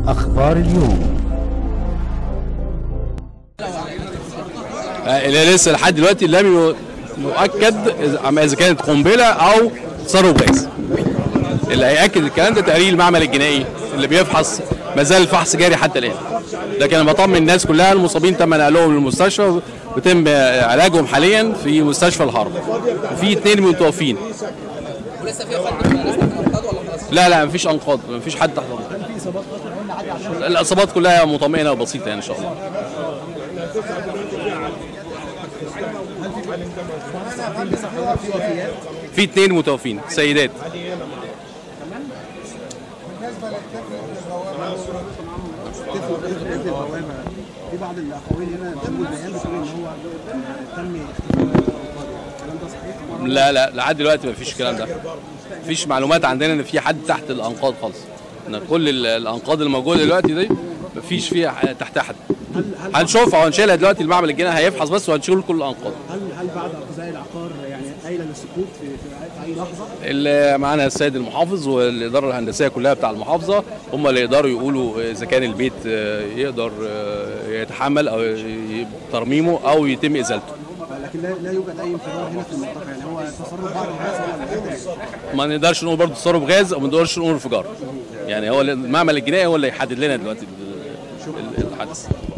أخبار اليوم اللي لسه لحد دلوقتي لم يؤكد اذا إذا كانت قنبله او تصرف غاز اللي هياكد الكلام ده تقرير المعمل الجنائي اللي بيفحص ما زال الفحص جاري حتى الان لكن انا بطمن الناس كلها المصابين تم نقلهم للمستشفى وتم علاجهم حاليا في مستشفى الهرم في اثنين متوفين ولسه في فندم ناس تحت الانقاض ولا خلاص؟ لا لا مفيش انقاض مفيش حد تحت انقاض الاصابات كلها مطمئنه وبسيطه يعني ان شاء الله في اثنين متوفين سيدات في بعض الاقاويل هنا بتقول بيان بتقول ان هو تم اختفاء الكلام ده صحيح؟ لا لا لحد دلوقتي مفيش الكلام ده مفيش معلومات عندنا ان في حد تحت الانقاض خالص ان كل ال- الانقاض الموجوده دلوقتي دي مفيش فيها ح- تحت حد هنشوفها وهنشيلها دلوقتي المعمل الجنائي هيفحص بس وهنشيل كل الانقاض هل هل بعد اقتزاء العقار يعني قايله للسقوط في, في, في اي لحظه؟ اللي معانا السيد المحافظ والاداره الهندسيه كلها بتاع المحافظه هم اللي يقدروا يقولوا اذا كان البيت آه، يقدر آه، يتحمل او ي- ترميمه او يتم ازالته لكن لا, لا يوجد اي انفجار هنا في المنطقه يعني هو تصرف بعض الناس ولا لا؟ ما نقدرش نقول برضه تصرف غاز او ما نقدرش نقول انفجار يعني هو المعمل الجنائي هو اللي يحدد لنا دلوقتي ال- ال- الحدث